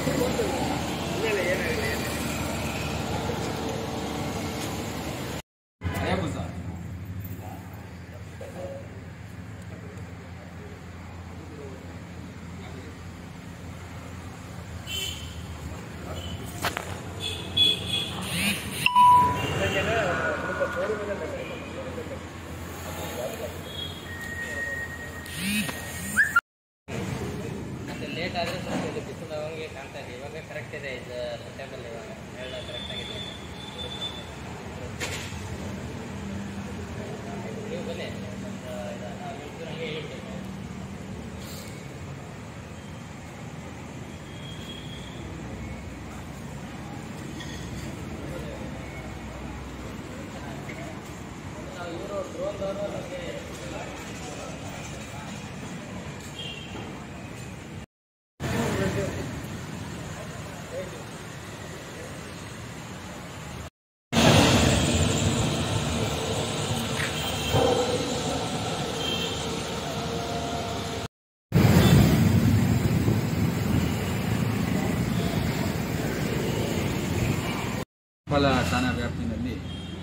ಹಯಾಬುಸ ಮತ್ತೆ ಲೇಟ್ ಆದರೆ ಸ್ವಲ್ಪ ಇದು ಬಿಸಿಲವಂಗೆ ಕಾಣ್ತಾ ಇದೆ ಇವಾಗ ಕರೆಕ್ಟ್ ಇದೆ ಇದು ಟೇಬಲ್ ಇವಾಗ ಎಲ್ಲ ಕರೆಕ್ಟ್ ಆಗಿದೆ ನೀವು ಬನ್ನಿ ಒಂದು ಇದು ನಾವು ಒಂಚೂರು ಹಂಗೆ ಹೇಳ್ತೀವಿ ನಾವು ಇವರು ಡ್ರೋನ್ದವರು ನಮಗೆ ಫಲ ಠಾಣಾ ವ್ಯಾಪ್ತಿನಲ್ಲಿ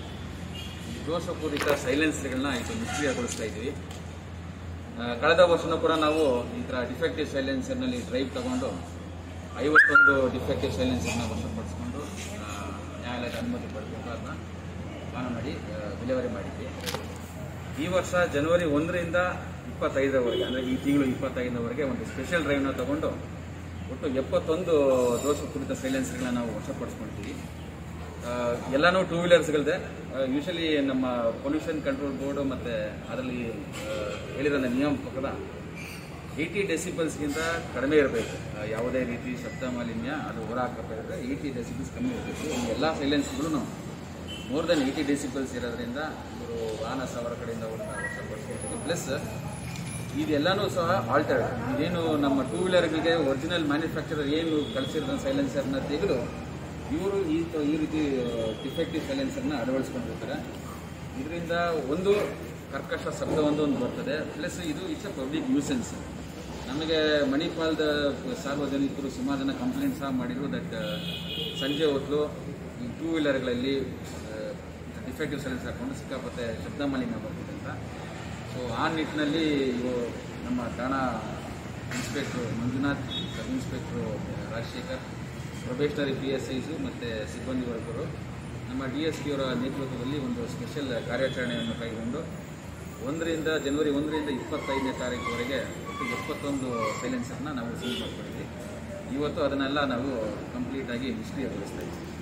ದೋಷಪೂರಿತ ಸೈಲೆನ್ಸ್ಗಳನ್ನ ಇದು ನಿಷ್ಕ್ರಿಯಗೊಳಿಸ್ತಾ ಇದ್ವಿ ಆ, ಕಳೆದ ವರ್ಷನೂ ಕೂಡ ನಾವು ಈ ಥರ ಡಿಫೆಕ್ಟಿವ್ ಸೈಲೆನ್ಸರ್ನಲ್ಲಿ ಡ್ರೈವ್ ತಗೊಂಡು ಐವತ್ತೊಂದು ಡಿಫೆಕ್ಟಿವ್ ಸೈಲೆನ್ಸರ್ನ ವಶಪಡಿಸ್ಕೊಂಡು ಆ, ನ್ಯಾಯಾಲಯದ ಅನುಮತಿ ಪಡೆದುಕೊಂಡು ಅದನ್ನ ಪಾನ ಮಾಡಿ ಆ, ವಿಲೇವಾರಿ ಮಾಡಿದ್ವಿ ಈ ವರ್ಷ ಜನವರಿ ಒಂದರಿಂದ ಇಪ್ಪತ್ತೈದರವರೆಗೆ ಅಂದರೆ ಈ ತಿಂಗಳು ಇಪ್ಪತ್ತೈದರವರೆಗೆ ಒಂದು ಸ್ಪೆಷಲ್ ಡ್ರೈವ್ನ ತಗೊಂಡು ಒಟ್ಟು ಎಪ್ಪತ್ತೊಂದು ದೋಷಪೂರಿತ ಸೈಲೆನ್ಸರ್ಗಳನ್ನ ನಾವು ವಶಪಡಿಸ್ಕೊಳ್ತೀವಿ ಆ, ಎಲ್ಲಾನು ಟೂ ವೀಲರ್ಸ್ಗಳಿದೆ ಯೂಶಲಿ ನಮ್ಮ ಪೊಲ್ಯೂಷನ್ ಕಂಟ್ರೋಲ್ ಬೋರ್ಡ್ ಮತ್ತು ಅದರಲ್ಲಿ ಆ, ಹೇಳಿರೋ ನಿಯಮ ಪ್ರಕಾರ ಏಯ್ಟಿ ಡೆಸಿಬಲ್ಸ್ಗಿಂತ ಕಡಿಮೆ ಇರಬೇಕು ಯಾವುದೇ ರೀತಿ ಶಬ್ದ ಮಾಲಿನ್ಯ ಅದು ಹೊರಹಾಕಬೇಕಾದ್ರೆ ಏಯ್ಟಿ ಡೆಸಿಬಲ್ಸ್ ಕಮ್ಮಿ ಇರಬೇಕು ಈ ಎಲ್ಲ ಸೈಲೆನ್ಸ್ಗಳು ಮೋರ್ ದೆನ್ ಏಯ್ಟಿ ಡೆಸಿಬಲ್ಸ್ ಇರೋದ್ರಿಂದ ಇವರು ವಾಹನ ಸವಾರ ಕಡೆಯಿಂದ ಅವ್ರನ್ನ ವಶಪಡಿಸ್ಕೊಳ್ತೀವಿ ಪ್ಲಸ್ ಇದೆಲ್ಲನೂ ಸಹ ಆಲ್ಟರ್ಡ್ ಇದೇನು ನಮ್ಮ ಟೂ ವೀಲರ್ಗಳಿಗೆ ಒರಿಜಿನಲ್ ಮ್ಯಾನುಫ್ಯಾಕ್ಚರರ್ ಏನು ಕಳಿಸಿರೋ ಸೈಲೆನ್ಸರ್ನ ತೆಗೆದು ಇವರು ಈ ತ- ಈ ರೀತಿ ಡಿಫೆಕ್ಟಿವ್ ಸೈಲೆನ್ಸರ್ನ ಅಳವಡಿಸ್ಕೊಂಡಿರ್ತಾರೆ ಇದರಿಂದ ಒಂದು ಕರ್ಕಶ ಶಬ್ದವೊಂದು ಒಂದು ಬರ್ತದೆ ಪ್ಲಸ್ ಇದು ಇಟ್ಸ್ ಅ ಪಬ್ಲಿಕ್ ನ್ಯೂಸೆನ್ಸ್ ನಮಗೆ ಮಣಿಪಾಲ್ದ ಸಾರ್ವಜನಿಕರು ಸುಮಾರು ಜನ ಕಂಪ್ಲೇಂಟ್ ಸಹ ಮಾಡಿದ್ರು ದಟ್ ಸಂಜೆ ಹೊತ್ತು ಈ ಟೂ ವೀಲರ್ಗಳಲ್ಲಿ ಡಿಫೆಕ್ಟಿವ್ ಸೈಲೆನ್ಸ್ ಹಾಕೊಂಡು ಸಿಕ್ಕಾಪಟ್ಟೆ ಶಬ್ದ ಮಾಲಿನ್ಯ ಬರ್ತಿದೆ ಅಂತ ಸೊ ಆ ನಿಟ್ಟಿನಲ್ಲಿ ಇವು ನಮ್ಮ ಠಾಣಾ inspector Manjunath sub inspector Rajashekhar probationary P S Is ಮತ್ತು ಸಿಬ್ಬಂದಿ ವರ್ಗರು ನಮ್ಮ ಡಿ ಎಸ್ ಪಿ ಅವರ ನೇತೃತ್ವದಲ್ಲಿ ಒಂದು ಸ್ಪೆಷಲ್ ಕಾರ್ಯಾಚರಣೆಯನ್ನು ಕೈಗೊಂಡು ಒಂದರಿಂದ ಜನವರಿ ಒಂದರಿಂದ ಇಪ್ಪತ್ತೈದನೇ ತಾರೀಕುವರೆಗೆ ಒಟ್ಟು ಎಪ್ಪತ್ತೊಂದು ಸೈಲೆನ್ಸರ್ನ ನಾವು ಸೀಲ್ ಮಾಡ್ಕೊಂಡಿದ್ವಿ ಇವತ್ತು ಅದನ್ನೆಲ್ಲ ನಾವು ಕಂಪ್ಲೀಟಾಗಿ ನಿಷ್ಕ್ರಿಯಗೊಳಿಸ್ತಾ ಇದ್ದೀವಿ